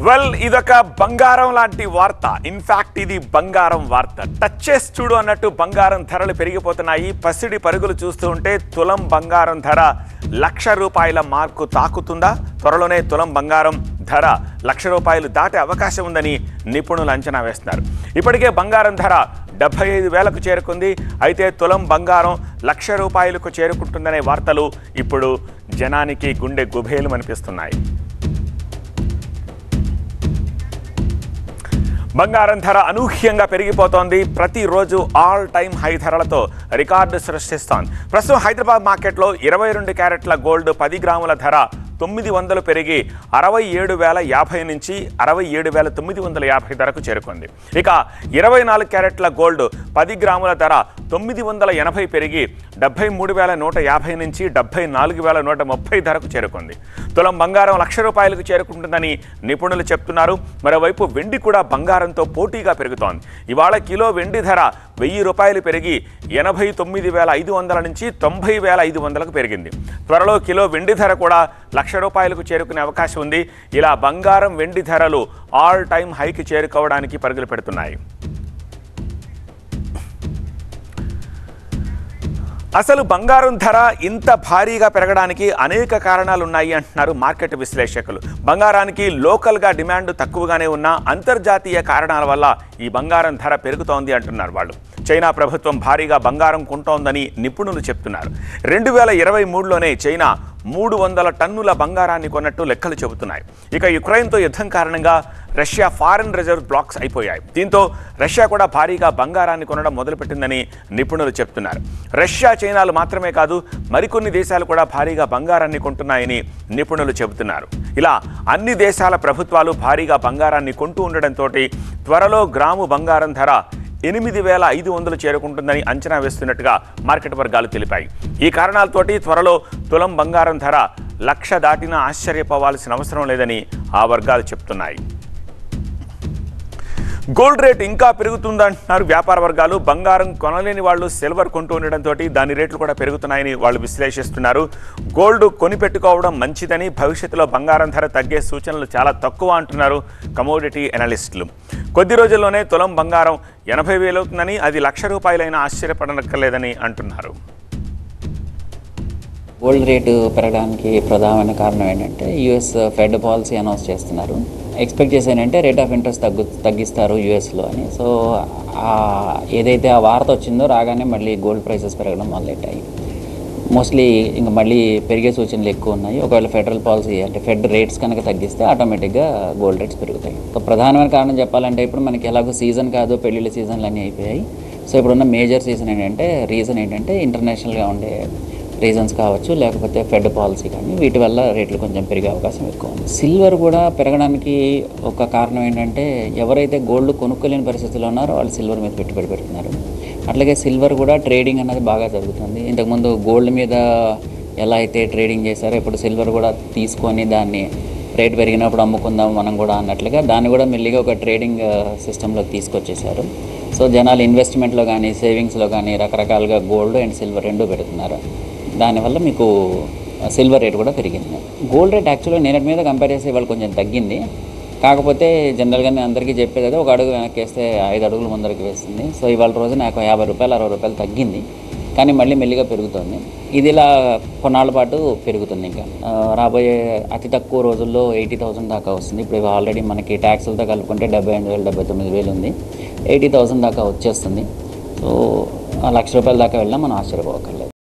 well ఇదొక బంగారం లాంటి వార్త ఇన్ఫాక్ట్ ఇది బంగారం వార్త టచ్ చేసి చూడు అన్నట్టు బంగారం ధరలు పెరిగిపోతున్నాయి పసిడి పరుగులు చూస్తూ ఉంటే తులం బంగారం ధర లక్ష రూపాయల మార్కు తాకుతుందా త్వరలోనే తులం బంగారం ధర లక్ష రూపాయలు దాటే అవకాశం ఉందని నిపుణులు అంచనా వేస్తున్నారు ఇప్పటికే బంగారం ధర డెబ్బై ఐదు వేలకు చేరుకుంది అయితే తులం బంగారం లక్ష రూపాయలకు చేరుకుంటుందనే వార్తలు ఇప్పుడు జనానికి గుండె గుబేలు అనిపిస్తున్నాయి బంగారం ధర అనూహ్యంగా పెరిగిపోతోంది ప్రతిరోజు ఆల్ టైమ్ హై ధరలతో రికార్డు సృష్టిస్తోంది ప్రస్తుతం హైదరాబాద్ మార్కెట్లో ఇరవై రెండు క్యారెట్ల గోల్డ్ పది గ్రాముల ధర తొమ్మిది వందలు పెరిగి అరవై ఏడు వేల యాభై నుంచి అరవై ఏడు వేల తొమ్మిది వందల యాభై ధరకు చేరుకుంది ఇక ఇరవై నాలుగు క్యారెట్ల గోల్డ్ పది గ్రాముల ధర తొమ్మిది వందల ఎనభై పెరిగి డెబ్బై మూడు వేల నూట యాభై నుంచి డెబ్బై నాలుగు వేల నూట ముప్పై ధరకు చేరుకుంది తులం బంగారం లక్ష రూపాయలకు చేరుకుంటుందని నిపుణులు చెప్తున్నారు మరోవైపు వెండి కూడా బంగారంతో పోటీగా పెరుగుతోంది ఇవాళ కిలో వెండి ధర వెయ్యి రూపాయలు పెరిగి ఎనభై తొమ్మిది వేల ఐదు వందల నుంచి తొంభై వేల ఐదు వందలకు పెరిగింది త్వరలో కిలో వెండి ధర కూడా లక్ష రూపాయలకు చేరుకునే అవకాశం ఉంది ఇలా బంగారం వెండి ధరలు ఆల్ టైమ్ హైకి చేరుకోవడానికి పరుగులు పెడుతున్నాయి అసలు బంగారం ధర ఇంత భారీగా పెరగడానికి అనేక కారణాలు ఉన్నాయి అంటున్నారు మార్కెట్ విశ్లేషకులు బంగారానికి లోకల్గా డిమాండ్ తక్కువగానే ఉన్న అంతర్జాతీయ కారణాల వల్ల ఈ బంగారం ధర పెరుగుతోంది అంటున్నారు వాళ్ళు చైనా ప్రభుత్వం భారీగా బంగారం కొంటోందని నిపుణులు చెప్తున్నారు రెండు వేల ఇరవై మూడులోనే చైనా మూడు వందల టన్నుల బంగారాన్ని కొన్నట్టు లెక్కలు చెబుతున్నాయి ఇక యుక్రెయిన్తో యుద్ధం కారణంగా రష్యా ఫారెన్ రిజర్వ్ బ్లాక్స్ అయిపోయాయి దీంతో రష్యా కూడా భారీగా బంగారాన్ని కొనడం మొదలుపెట్టిందని నిపుణులు చెప్తున్నారు రష్యా చైనాలు మాత్రమే కాదు మరికొన్ని దేశాలు కూడా భారీగా బంగారాన్ని కొంటున్నాయని నిపుణులు చెబుతున్నారు ఇలా అన్ని దేశాల ప్రభుత్వాలు భారీగా బంగారాన్ని కొంటూ ఉండడంతో త్వరలో గ్రాము బంగారం ధర ఎనిమిది వేల ఐదు వందలు చేరుకుంటుందని అంచనా వేస్తున్నట్టుగా మార్కెట్ వర్గాలు తెలిపాయి ఈ కారణాలతోటి త్వరలో తులం బంగారం ధర లక్ష దాటినా ఆశ్చర్యపోవాల్సిన అవసరం లేదని ఆ వర్గాలు చెప్తున్నాయి గోల్డ్ రేట్ ఇంకా పెరుగుతుందంటున్నారు వ్యాపార వర్గాలు బంగారం కొనలేని వాళ్ళు సిల్వర్ కొంటూ ఉండడంతో దాని రేట్లు కూడా పెరుగుతున్నాయని వాళ్ళు విశ్లేషిస్తున్నారు గోల్డ్ కొనిపెట్టుకోవడం మంచిదని భవిష్యత్తులో బంగారం ధర తగ్గే సూచనలు చాలా తక్కువ అంటున్నారు కమోడిటీ ఎనలిస్టులు కొద్ది రోజుల్లోనే తులం బంగారం ఎనభై వేలు అవుతుందని అది లక్ష రూపాయలైనా ఆశ్చర్యపడనక్కర్లేదని అంటున్నారు గోల్డ్ రేటు పెరగడానికి ప్రధానమైన కారణం ఏంటంటే యుఎస్ ఫెడ్ పాలసీ అనౌన్స్ చేస్తున్నారు ఎక్స్పెక్ట్ చేశానంటే రేట్ ఆఫ్ ఇంట్రెస్ట్ తగ్గు తగ్గిస్తారు యుఎస్లో అని సో ఆ ఏదైతే ఆ వార్త వచ్చిందో రాగానే మళ్ళీ గోల్డ్ ప్రైసెస్ పెరగడం మొదలెట్టాయి మోస్ట్లీ ఇంకా మళ్ళీ పెరిగే సూచనలు ఎక్కువ ఉన్నాయి ఒకవేళ ఫెడరల్ పాలసీ అంటే ఫెడ్ రేట్స్ కనుక తగ్గిస్తే ఆటోమేటిక్గా గోల్డ్ రేట్స్ పెరుగుతాయి సో ప్రధానమైన కారణం చెప్పాలంటే ఇప్పుడు మనకి ఎలాగో సీజన్ కాదు పెళ్ళిళ్ళ సీజన్లు అన్నీ అయిపోయాయి సో ఇప్పుడున్న మేజర్ సీజన్ ఏంటంటే రీజన్ ఏంటంటే ఇంటర్నేషనల్గా ఉండే రీజన్స్ కావచ్చు లేకపోతే ఫెడ్ పాలసీ కానీ వీటి వల్ల రేట్లు కొంచెం పెరిగే అవకాశం ఎక్కువ ఉంది సిల్వర్ కూడా పెరగడానికి ఒక కారణం ఏంటంటే ఎవరైతే గోల్డ్ కొనుక్కోలేని పరిస్థితిలో ఉన్నారో వాళ్ళు సిల్వర్ మీద పెట్టుబడి పెడుతున్నారు అట్లాగే సిల్వర్ కూడా ట్రేడింగ్ అన్నది బాగా జరుగుతుంది ఇంతకుముందు గోల్డ్ మీద ఎలా అయితే ట్రేడింగ్ చేశారో ఇప్పుడు సిల్వర్ కూడా తీసుకొని దాన్ని రేట్ పెరిగినప్పుడు అమ్ముకుందాం మనం కూడా అన్నట్లుగా దాన్ని కూడా మెల్లిగా ఒక ట్రేడింగ్ సిస్టంలోకి తీసుకొచ్చేసారు సో జనాలు ఇన్వెస్ట్మెంట్లో కానీ సేవింగ్స్లో కానీ రకరకాలుగా గోల్డ్ అండ్ సిల్వర్ రెండు పెడుతున్నారు దానివల్ల మీకు సిల్వర్ రేట్ కూడా పెరిగింది గోల్డ్ రేట్ యాక్చువల్గా నేనటి మీద కంపేర్ చేస్తే ఇవాళ కొంచెం తగ్గింది కాకపోతే జనరల్గా నేను అందరికీ చెప్పేది అదే ఒక అడుగు వెనక్కి వేస్తే ఐదు అడుగులు ముందరికి వేస్తుంది సో ఇవాళ రోజు నాకు యాభై రూపాయలు అరవై రూపాయలు తగ్గింది కానీ మళ్ళీ మెల్లిగా పెరుగుతుంది ఇది ఇలా కొన్నాళ్ళ పాటు పెరుగుతుంది ఇంకా ఆ, రాబోయే అతి తక్కువ రోజుల్లో ఎయిటీ థౌసండ్ దాకా వస్తుంది ఇప్పుడు ఆల్రెడీ మనకి ట్యాక్సులతో కలుపుకుంటే డెబ్బై ఎనిమిది వేలు డెబ్బై తొమ్మిది వేలు ఉంది ఎయిటీ థౌసండ్ దాకా వచ్చేస్తుంది సో ఆ లక్ష రూపాయల దాకా వెళ్ళినా మనం ఆశ్చర్యపోకర్లేదు